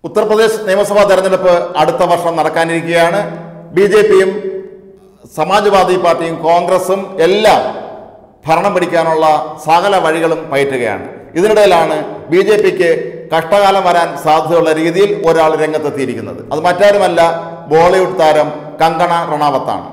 ഉത്തർപ്രദേശ് നിയമസഭാ തെരഞ്ഞെടുപ്പ് അടുത്ത വർഷം നടക്കാനിരിക്കുകയാണ് ബി ജെ പിയും സമാജ്വാദി പാർട്ടിയും കോൺഗ്രസും എല്ലാം ഭരണം പിടിക്കാനുള്ള സകല വഴികളും പയറ്റുകയാണ് ഇതിനിടയിലാണ് ബി ജെ പിക്ക് കഷ്ടകാലം വരാൻ സാധ്യതയുള്ള രീതിയിൽ ഒരാൾ രംഗത്തെത്തിയിരിക്കുന്നത് അത് മറ്റാരുമല്ല ബോളിവുഡ് താരം കങ്കണ റണാവത്താണ്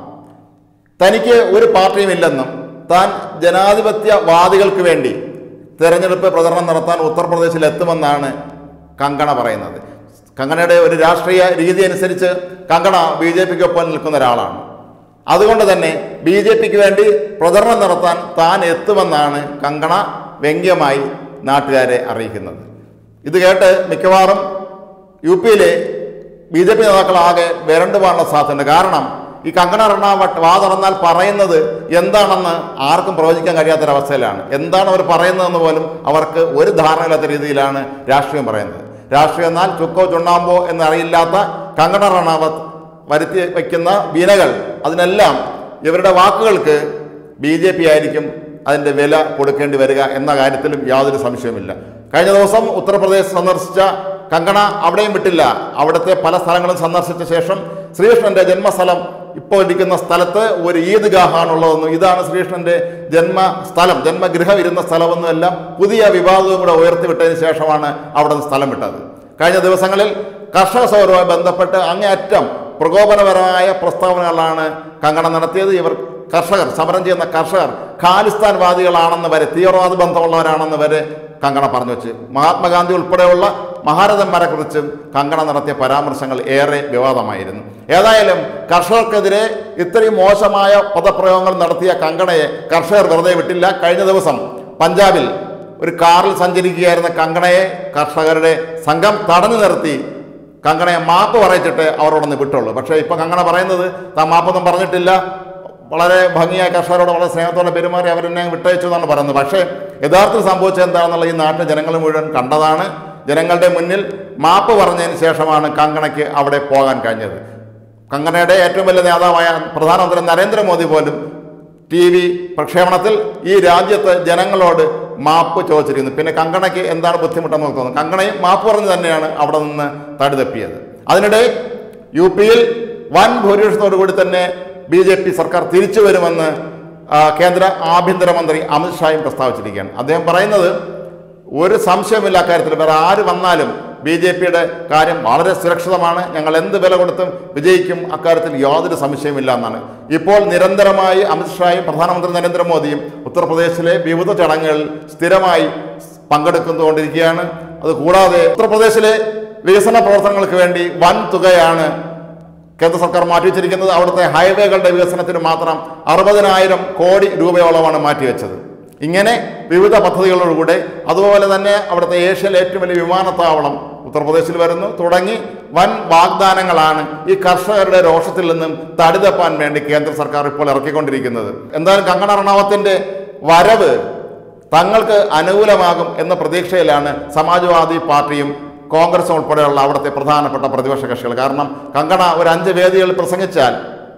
തനിക്ക് ഒരു പാർട്ടിയും ഇല്ലെന്നും താൻ ജനാധിപത്യവാദികൾക്ക് വേണ്ടി തെരഞ്ഞെടുപ്പ് പ്രചരണം നടത്താൻ ഉത്തർപ്രദേശിൽ എത്തുമെന്നാണ് കങ്കണ പറയുന്നത് കങ്കണയുടെ ഒരു രാഷ്ട്രീയ രീതി അനുസരിച്ച് കങ്കണ ബി ജെ പിക്കൊപ്പം നിൽക്കുന്ന ഒരാളാണ് അതുകൊണ്ട് തന്നെ ബി ജെ പിക്ക് വേണ്ടി പ്രചരണം നടത്താൻ താൻ എത്തുമെന്നാണ് കങ്കണ വ്യംഗ്യമായി നാട്ടുകാരെ അറിയിക്കുന്നത് ഇത് കേട്ട് മിക്കവാറും യു പിയിലെ ബി ജെ പി നേതാക്കളാകെ വരണ്ടു പോകാനുള്ള സാധ്യതയുണ്ട് കാരണം ഈ കങ്കണ റണാവട്ട് വാ തുറന്നാൽ പറയുന്നത് എന്താണെന്ന് ആർക്കും പ്രവചിക്കാൻ കഴിയാത്തൊരവസ്ഥയിലാണ് എന്താണ് അവർ പറയുന്നതെന്ന് പോലും അവർക്ക് ഒരു ധാരണയില്ലാത്ത രീതിയിലാണ് രാഷ്ട്രീയം പറയുന്നത് രാഷ്ട്രീയം എന്നാൽ ചുക്കോ ചുണ്ണാമ്പോ എന്നറിയില്ലാത്ത കങ്കണ റണാവത്ത് വരുത്തി വയ്ക്കുന്ന വിനകൾ അതിനെല്ലാം ഇവരുടെ വാക്കുകൾക്ക് ബി ജെ പി ആയിരിക്കും അതിൻ്റെ വില കൊടുക്കേണ്ടി വരിക എന്ന കാര്യത്തിലും യാതൊരു സംശയവുമില്ല കഴിഞ്ഞ ദിവസം ഉത്തർപ്രദേശ് സന്ദർശിച്ച കങ്കണ അവിടെയും വിട്ടില്ല അവിടുത്തെ പല സ്ഥലങ്ങളും സന്ദർശിച്ച ശേഷം ശ്രീകൃഷ്ണന്റെ ജന്മസ്ഥലം ഇപ്പോൾ ഇരിക്കുന്ന സ്ഥലത്ത് ഒരു ഈദ്ഗാഹാണുള്ളതെന്നും ഇതാണ് ശ്രീകൃഷ്ണന്റെ ജന്മസ്ഥലം ജന്മഗൃഹം ഇരുന്ന സ്ഥലമെന്നും എല്ലാം പുതിയ വിവാദവും കൂടെ ഉയർത്തിവിട്ടതിന് ശേഷമാണ് അവിടെ നിന്ന് സ്ഥലം വിട്ടത് കഴിഞ്ഞ ദിവസങ്ങളിൽ കർഷക സമരവുമായി ബന്ധപ്പെട്ട് അങ്ങേയറ്റം പ്രകോപനപരമായ പ്രസ്താവനകളാണ് കങ്കണ നടത്തിയത് ഇവർ കർഷകർ സമരം ചെയ്യുന്ന കർഷകർ ഖാലിസ്ഥാൻവാദികളാണെന്ന് വരെ തീവ്രവാദ ബന്ധമുള്ളവരാണെന്ന് വരെ കങ്കണ പറഞ്ഞു വെച്ച് മഹാത്മാഗാന്ധി ഉൾപ്പെടെയുള്ള മഹാരഥന്മാരെ കുറിച്ചും കങ്കണ നടത്തിയ പരാമർശങ്ങൾ ഏറെ വിവാദമായിരുന്നു ഏതായാലും കർഷകർക്കെതിരെ ഇത്രയും മോശമായ പദപ്രയോഗങ്ങൾ നടത്തിയ കങ്കണയെ കർഷകർ വെറുതെ വിട്ടില്ല കഴിഞ്ഞ ദിവസം പഞ്ചാബിൽ ഒരു കാറിൽ സഞ്ചരിക്കുകയായിരുന്ന കങ്കണയെ കർഷകരുടെ സംഘം തടഞ്ഞു നിർത്തി കങ്കണയെ മാപ്പ് പറയിച്ചിട്ട് അവരോടൊന്ന് വിട്ടുള്ളൂ പക്ഷേ ഇപ്പം കങ്കണ പറയുന്നത് താൻ മാപ്പൊന്നും പറഞ്ഞിട്ടില്ല വളരെ ഭംഗിയായ കർഷകരോട് വളരെ സ്നേഹത്തോടെ പെരുമാറി അവരെന്നെ വിട്ടയച്ചു എന്നാണ് പറയുന്നത് പക്ഷേ യഥാർത്ഥത്തിൽ സംഭവിച്ചത് എന്താണെന്നുള്ള ഈ നാട്ടിലെ ജനങ്ങൾ മുഴുവൻ കണ്ടതാണ് ജനങ്ങളുടെ മുന്നിൽ മാപ്പ് പറഞ്ഞതിന് ശേഷമാണ് കങ്കണയ്ക്ക് അവിടെ പോകാൻ കഴിഞ്ഞത് കങ്കണയുടെ ഏറ്റവും വലിയ നേതാവായ പ്രധാനമന്ത്രി നരേന്ദ്രമോദി പോലും ടി വി പ്രക്ഷേപണത്തിൽ ഈ രാജ്യത്ത് ജനങ്ങളോട് മാപ്പ് ചോദിച്ചിരിക്കുന്നു പിന്നെ കങ്കണയ്ക്ക് എന്താണ് ബുദ്ധിമുട്ടെന്ന് നമുക്ക് തോന്നുന്നു കങ്കണയും മാപ്പ് പറഞ്ഞ് തന്നെയാണ് അവിടെ നിന്ന് തടിതപ്പിയത് അതിനിടെ യു പിയിൽ വൻ ഭൂരിപക്ഷത്തോടു കൂടി തന്നെ ബി ജെ പി സർക്കാർ തിരിച്ചു വരുമെന്ന് ആ, കേന്ദ്ര ആഭ്യന്തരമന്ത്രി അമിത്ഷായും പ്രസ്താവിച്ചിരിക്കുകയാണ് അദ്ദേഹം പറയുന്നത് ഒരു സംശയമില്ല അക്കാര്യത്തിൽ വേറെ ആര് വന്നാലും ബി ജെ പിയുടെ കാര്യം വളരെ സുരക്ഷിതമാണ് ഞങ്ങൾ എന്ത് വില കൊടുത്തും വിജയിക്കും അക്കാര്യത്തിൽ യാതൊരു സംശയമില്ല എന്നാണ് ഇപ്പോൾ നിരന്തരമായി അമിത്ഷായും പ്രധാനമന്ത്രി നരേന്ദ്രമോദിയും ഉത്തർപ്രദേശിലെ വിവിധ ചടങ്ങുകളിൽ സ്ഥിരമായി പങ്കെടുക്കുന്നുകൊണ്ടിരിക്കുകയാണ് അത് കൂടാതെ ഉത്തർപ്രദേശിലെ വികസന പ്രവർത്തനങ്ങൾക്ക് വേണ്ടി വൻ തുകയാണ് കേന്ദ്ര സർക്കാർ മാറ്റിവെച്ചിരിക്കുന്നത് അവിടുത്തെ ഹൈവേകളുടെ വികസനത്തിന് മാത്രം അറുപതിനായിരം കോടി രൂപയോളമാണ് മാറ്റിവെച്ചത് ഇങ്ങനെ വിവിധ പദ്ധതികളോടുകൂടെ അതുപോലെ തന്നെ അവിടുത്തെ ഏഷ്യയിലെ ഏറ്റവും വലിയ വിമാനത്താവളം ഉത്തർപ്രദേശിൽ വരുന്നു തുടങ്ങി വൻ വാഗ്ദാനങ്ങളാണ് ഈ കർഷകരുടെ രോഷത്തിൽ നിന്നും തടിതപ്പാൻ വേണ്ടി കേന്ദ്ര സർക്കാർ ഇപ്പോൾ ഇറക്കിക്കൊണ്ടിരിക്കുന്നത് എന്തായാലും കങ്കണ റണാവത്തിന്റെ വരവ് തങ്ങൾക്ക് അനുകൂലമാകും എന്ന പ്രതീക്ഷയിലാണ് സമാജ്വാദി പാർട്ടിയും കോൺഗ്രസും ഉൾപ്പെടെയുള്ള അവിടുത്തെ പ്രധാനപ്പെട്ട പ്രതിപക്ഷ കക്ഷികൾ കാരണം കങ്കണ ഒരു അഞ്ച് വേദികളിൽ പ്രസംഗിച്ചാൽ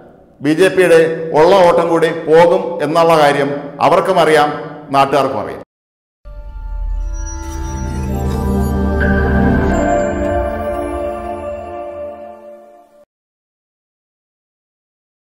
ബി ജെ പിയുടെ ഉള്ള ഓട്ടം കൂടി പോകും എന്നുള്ള കാര്യം അവർക്കും അറിയാം നാട്ടുകാർക്കും അറിയാം